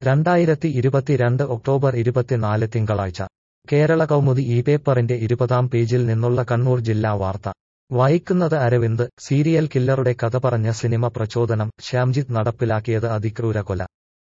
രണ്ടായിരത്തി ഇരുപത്തിരണ്ട് ഒക്ടോബർ ഇരുപത്തിനാല് തിങ്കളാഴ്ച കേരള കൗമുദി ഈ പേപ്പറിന്റെ ഇരുപതാം പേജിൽ നിന്നുള്ള കണ്ണൂർ ജില്ലാ വാർത്ത വായിക്കുന്നത് അരവിന്ദ് സീരിയൽ കില്ലറുടെ കഥ പറഞ്ഞ സിനിമ പ്രചോദനം ശ്യാംജിത്ത് നടപ്പിലാക്കിയത് അതിക്രൂര കൊല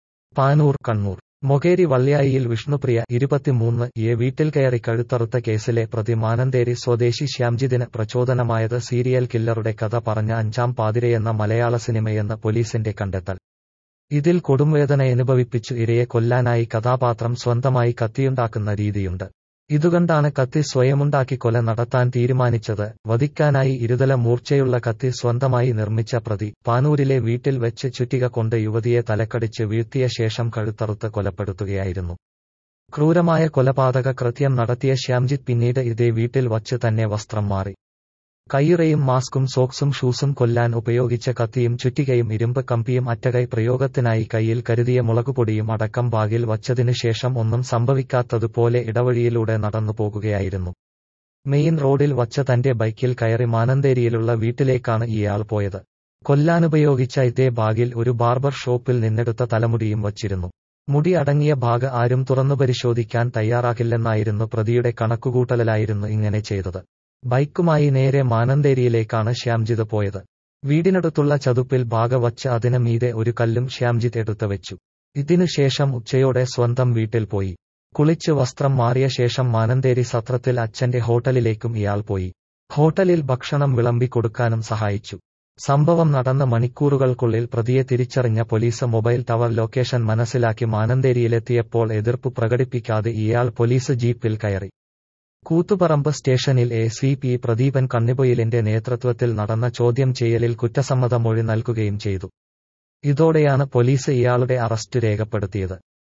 പാനൂർ കണ്ണൂർ മൊകേരി വള്ളിയായിയിൽ വിഷ്ണുപ്രിയ ഇരുപത്തിമൂന്ന് എ വീട്ടിൽ കയറി കഴുത്തറുത്ത കേസിലെ പ്രതി മാനന്തേരി സ്വദേശി ശ്യാംജിതിന് പ്രചോദനമായത് സീരിയൽ കില്ലറുടെ കഥ പറഞ്ഞ അഞ്ചാം പാതിരയെന്ന മലയാള സിനിമയെന്ന് പോലീസിന്റെ കണ്ടെത്തൽ ഇതിൽ കൊടുംവേദനയനുഭവിപ്പിച്ചു ഇരയെ കൊല്ലാനായി കഥാപാത്രം സ്വന്തമായി കത്തിയുണ്ടാക്കുന്ന രീതിയുണ്ട് ഇതുകൊണ്ടാണ് കത്തി സ്വയമുണ്ടാക്കി കൊല നടത്താൻ തീരുമാനിച്ചത് വധിക്കാനായി ഇരുതല മൂർച്ചയുള്ള കത്തി സ്വന്തമായി നിർമ്മിച്ച പ്രതി പാനൂരിലെ വീട്ടിൽ വെച്ച് ചുറ്റിക കൊണ്ട് യുവതിയെ തലക്കടിച്ച് വീഴ്ത്തിയ ശേഷം കഴുത്തറുത്ത് കൊലപ്പെടുത്തുകയായിരുന്നു ക്രൂരമായ കൊലപാതക കൃത്യം നടത്തിയ ശ്യാംജിത്ത് പിന്നീട് ഇതേ വീട്ടിൽ വച്ച് തന്നെ വസ്ത്രം മാറി കയ്യുറയും മാസ്കും സോക്സും ഷൂസും കൊല്ലാൻ ഉപയോഗിച്ച കത്തിയും ചുറ്റികയും ഇരുമ്പ് കമ്പിയും അറ്റകൈ പ്രയോഗത്തിനായി കയ്യിൽ കരുതിയ മുളകുപൊടിയും അടക്കം ബാഗിൽ വച്ചതിനു ശേഷം ഒന്നും സംഭവിക്കാത്തതുപോലെ ഇടവഴിയിലൂടെ നടന്നു പോകുകയായിരുന്നു മെയിൻ റോഡിൽ വച്ച തന്റെ ബൈക്കിൽ കയറി മാനന്തേരിയിലുള്ള വീട്ടിലേക്കാണ് ഇയാൾ പോയത് കൊല്ലാനുപയോഗിച്ച ഇതേ ബാഗിൽ ഒരു ബാർബർ ഷോപ്പിൽ നിന്നെടുത്ത തലമുടിയും വച്ചിരുന്നു മുടി അടങ്ങിയ ഭാഗ ആരും തുറന്നു പരിശോധിക്കാൻ തയ്യാറാകില്ലെന്നായിരുന്നു പ്രതിയുടെ കണക്കുകൂട്ടലായിരുന്നു ഇങ്ങനെ ചെയ്തത് ബൈക്കുമായി നേരെ മാനന്തേരിയിലേക്കാണ് ശ്യാംജിത്ത് പോയത് വീടിനടുത്തുള്ള ചതുപ്പിൽ ബാഗ വച്ച് അതിന് മീതെ ഒരു കല്ലും ശ്യാംജിത്ത് എടുത്തു വെച്ചു ഇതിനുശേഷം ഉച്ചയോടെ സ്വന്തം വീട്ടിൽ പോയി കുളിച്ച് വസ്ത്രം മാറിയ ശേഷം മാനന്തേരി സത്രത്തിൽ അച്ഛന്റെ ഹോട്ടലിലേക്കും ഇയാൾ പോയി ഹോട്ടലിൽ ഭക്ഷണം വിളമ്പി കൊടുക്കാനും സഹായിച്ചു സംഭവം നടന്ന മണിക്കൂറുകൾക്കുള്ളിൽ പ്രതിയെ തിരിച്ചറിഞ്ഞ പോലീസ് മൊബൈൽ ടവർ ലൊക്കേഷൻ മനസ്സിലാക്കി മാനന്തേരിയിലെത്തിയപ്പോൾ എതിർപ്പ് പ്രകടിപ്പിക്കാതെ ഇയാൾ പോലീസ് ജീപ്പിൽ കയറി കൂത്തുപറമ്പ് സ്റ്റേഷനിൽ എ സി പി പ്രദീപൻ കണ്ണിപ്പൊയിലിന്റെ നേതൃത്വത്തിൽ നടന്ന ചോദ്യം ചെയ്യലിൽ കുറ്റസമ്മത മൊഴി നൽകുകയും ചെയ്തു ഇതോടെയാണ് പോലീസ് ഇയാളുടെ അറസ്റ്റ് രേഖപ്പെടുത്തിയത്